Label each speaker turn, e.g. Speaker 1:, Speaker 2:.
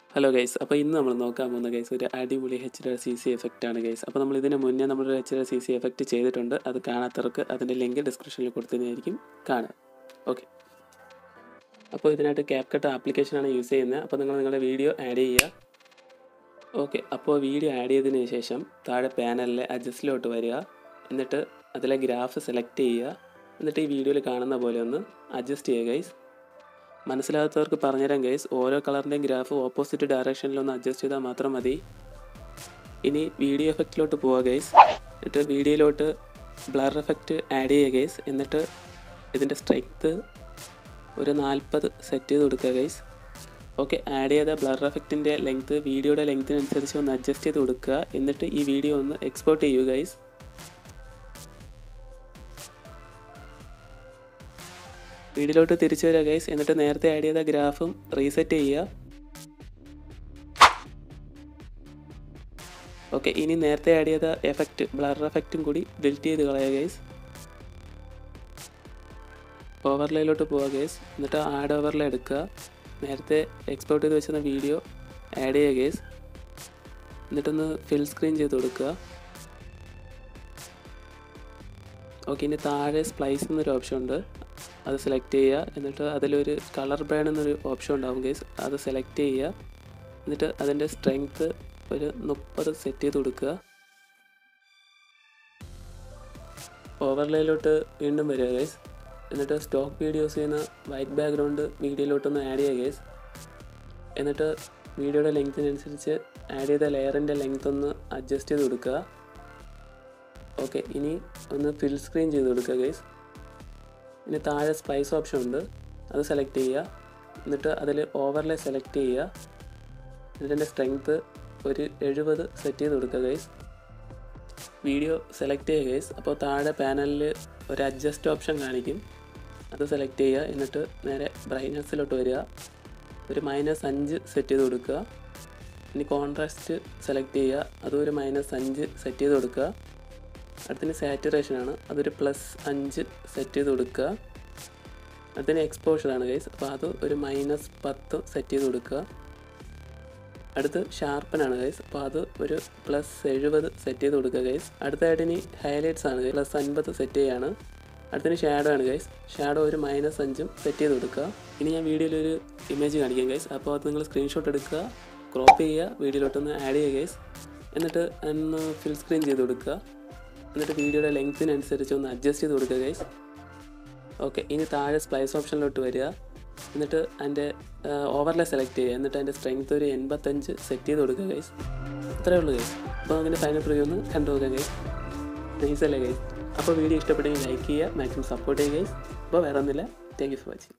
Speaker 1: hello guys അപ്പോൾ ഇന്ന് നമ്മൾ നോക്കാൻ പോകുന്ന ഗൈസ് ഒരു അടിപൊളി H D C C effect ആണ് ഗൈസ് അപ്പോൾ നമ്മൾ ഇതിന് മുന്നേ നമ്മളൊരു H D C C effect ചെയ്തിട്ടുണ്ട് അത് കാണാത്തവർക്ക് അതിൻ്റെ ലിങ്ക് ഡിസ്ക്രിപ്ഷനിൽ കൊടുത്തതായിരിക്കും കാണുക ഓക്കെ അപ്പോൾ ഇതിനായിട്ട് ക്യാപ് കട്ട് ആപ്ലിക്കേഷനാണ് യൂസ് ചെയ്യുന്നത് അപ്പോൾ നിങ്ങൾ നിങ്ങളുടെ വീഡിയോ ആഡ് ചെയ്യുക ഓക്കെ അപ്പോൾ വീഡിയോ ആഡ് ചെയ്തതിന് ശേഷം താഴെ പാനലിലെ അഡ്ജസ്റ്റിലോട്ട് വരിക എന്നിട്ട് അതിലെ ഗ്രാഫ് സെലക്ട് ചെയ്യുക എന്നിട്ട് ഈ വീഡിയോയിൽ കാണുന്ന പോലെ ഒന്ന് അഡ്ജസ്റ്റ് ചെയ്യുക ഗൈസ് മനസ്സിലാകാത്തവർക്ക് പറഞ്ഞുതരാം ഗൈസ് ഓരോ കളറിൻ്റെയും ഗ്രാഫ് ഓപ്പോസിറ്റ് ഡയറക്ഷനിലൊന്ന് അഡ്ജസ്റ്റ് ചെയ്താൽ മാത്രം മതി ഇനി വീഡിയോ എഫക്റ്റിലോട്ട് പോവുക ഗൈസ് എന്നിട്ട് വീഡിയോയിലോട്ട് ബ്ലർ എഫക്റ്റ് ആഡ് ചെയ്യുക ഗൈസ് എന്നിട്ട് ഇതിൻ്റെ സ്ട്രെങ്ത്ത് ഒരു നാൽപ്പത് സെറ്റ് ചെയ്ത് കൊടുക്കുക ഗൈസ് ഓക്കെ ആഡ് ചെയ്ത ബ്ലർ എഫക്റ്റിൻ്റെ ലെങ്ത്ത് വീഡിയോയുടെ ലെങ്ത്തിനനുസരിച്ച് ഒന്ന് അഡ്ജസ്റ്റ് ചെയ്ത് കൊടുക്കുക എന്നിട്ട് ഈ വീഡിയോ ഒന്ന് എക്സ്പോർട്ട് ചെയ്യുക ഗൈസ് വീഡിയോയിലോട്ട് തിരിച്ചു വരിക ഗൈസ് എന്നിട്ട് നേരത്തെ ആഡ് ചെയ്ത ഗ്രാഫും റീസെറ്റ് ചെയ്യുക ഓക്കെ ഇനി നേരത്തെ ആഡ് ചെയ്ത എഫക്റ്റ് ബ്ലർ എഫക്റ്റും കൂടി ഡിലിറ്റ് ചെയ്ത് കളയുക ഗൈസ് ഓവർലേയിലോട്ട് പോവുക ഗൈസ് എന്നിട്ട് ആഡ് ഓവർലേ എടുക്കുക നേരത്തെ എക്സ്പോർട്ട് ചെയ്ത് വെച്ചിരുന്ന വീഡിയോ ആഡ് ചെയ്യുക ഗൈസ് എന്നിട്ടൊന്ന് ഫിൽ സ്ക്രീൻ ചെയ്ത് കൊടുക്കുക ഓക്കെ ഇനി താഴെ സ്പ്ലൈസ് എന്നൊരു ഓപ്ഷൻ ഉണ്ട് അത് സെലക്ട് ചെയ്യുക എന്നിട്ട് അതിലൊരു കളർ ബ്രാൻ എന്നൊരു ഓപ്ഷൻ ഉണ്ടാവും ഗൈസ് അത് സെലക്ട് ചെയ്യുക എന്നിട്ട് അതിൻ്റെ സ്ട്രെങ്ത്ത് ഒരു മുപ്പത് സെറ്റ് ചെയ്ത് കൊടുക്കുക ഓവർലേയിലോട്ട് വീണ്ടും വരിക ഗൈസ് എന്നിട്ട് സ്റ്റോക്ക് വീഡിയോസ് ചെയ്യുന്ന വൈറ്റ് ബാക്ക്ഗ്രൗണ്ട് വീഡിയോയിലോട്ടൊന്ന് ആഡ് ചെയ്യുക ഗൈസ് എന്നിട്ട് വീഡിയോയുടെ ലെങ്ത്തിനനുസരിച്ച് ആഡ് ചെയ്ത ലെയറിൻ്റെ ലെങ്ത് ഒന്ന് അഡ്ജസ്റ്റ് ചെയ്ത് കൊടുക്കുക ഓക്കെ ഇനി ഒന്ന് ഫിൽ സ്ക്രീൻ ചെയ്ത് കൊടുക്കുക ഗൈസ് ഇനി താഴെ സ്പൈസ് ഓപ്ഷൻ ഉണ്ട് അത് സെലക്ട് ചെയ്യുക എന്നിട്ട് അതിൽ ഓവർലേ സെലക്ട് ചെയ്യുക എന്നിട്ട് എൻ്റെ സ്ട്രെങ്ത്ത് ഒരു എഴുപത് സെറ്റ് ചെയ്ത് കൊടുക്കുക ഗൈസ് വീഡിയോ സെലക്ട് ചെയ്യുക ഗൈസ് അപ്പോൾ താഴെ പാനലിൽ ഒരു അഡ്ജസ്റ്റ് ഓപ്ഷൻ കാണിക്കും അത് സെലക്ട് ചെയ്യുക എന്നിട്ട് നേരെ ബ്രൈറ്റ്നസ്സിലോട്ട് വരിക ഒരു മൈനസ് അഞ്ച് സെറ്റ് ചെയ്ത് കൊടുക്കുക ഇനി കോൺട്രാസ്റ്റ് സെലക്ട് ചെയ്യുക അതും ഒരു മൈനസ് അഞ്ച് സെറ്റ് ചെയ്ത് കൊടുക്കുക അടുത്തിന് സാറ്റുറേഷൻ ആണ് അതൊരു പ്ലസ് അഞ്ച് സെറ്റ് ചെയ്ത് കൊടുക്കുക അടുത്തിന് എക്സ്പോഷറാണ് ഗൈസ് അപ്പോൾ അത് ഒരു മൈനസ് പത്ത് സെറ്റ് ചെയ്ത് കൊടുക്കുക അടുത്ത് ഷാർപ്പനാണ് ഗൈസ് അപ്പോൾ അത് ഒരു പ്ലസ് എഴുപത് സെറ്റ് ചെയ്ത് കൊടുക്കുക ഗൈസ് അടുത്തായിട്ട് ഇനി ഹൈലൈറ്റ്സ് ആണ് പ്ലസ് അൻപത് സെറ്റ് ചെയ്യാണ് അടുത്തിന് ഷാഡോ ആണ് ഗൈസ് ഷാഡോ ഒരു മൈനസ് അഞ്ചും സെറ്റ് ചെയ്ത് കൊടുക്കുക ഇനി ഞാൻ വീഡിയോയിൽ ഒരു ഇമേജ് കാണിക്കാം ഗൈസ് അപ്പോൾ അത് നിങ്ങൾ സ്ക്രീൻഷോട്ട് എടുക്കുക ക്രോപ്പ് ചെയ്യുക വീഡിയോയിലോട്ടൊന്ന് ആഡ് ചെയ്യുക ഗൈസ് എന്നിട്ട് ഒന്ന് ഫിൽ സ്ക്രീൻ ചെയ്ത് കൊടുക്കുക എന്നിട്ട് വീഡിയോയുടെ ലെങ്ത്തിനനുസരിച്ച് ഒന്ന് അഡ്ജസ്റ്റ് ചെയ്ത് കൊടുക്കുക ഗൈസ് ഓക്കെ ഇനി താഴെ സ്പ്ലൈസ് ഓപ്ഷനിലോട്ട് വരിക എന്നിട്ട് അതിൻ്റെ ഓവർലേ സെലക്ട് ചെയ്യുക എന്നിട്ട് അതിൻ്റെ സ്ട്രെങ്ത് ഒരു എൺപത്തഞ്ച് സെറ്റ് ചെയ്ത് കൊടുക്കുക ഗൈസ് ഇത്രയേ ഉള്ളൂ ഗൈസ് അപ്പോൾ അതിൻ്റെ ഫൈനൽ പ്രിവ്യൂ ഒന്ന് കണ്ടു നോക്കാം ഗൈസ് നൈസ് അല്ലേ ഗൈസ് അപ്പോൾ വീഡിയോ ഇഷ്ടപ്പെട്ടെങ്കിൽ ലൈക്ക് ചെയ്യുക മാക്സിമം സപ്പോർട്ട് ചെയ്യുക ഗൈസ് അപ്പോൾ വേറെ ഒന്നുമില്ല താങ്ക് യു ഫോർ വാച്ചിങ്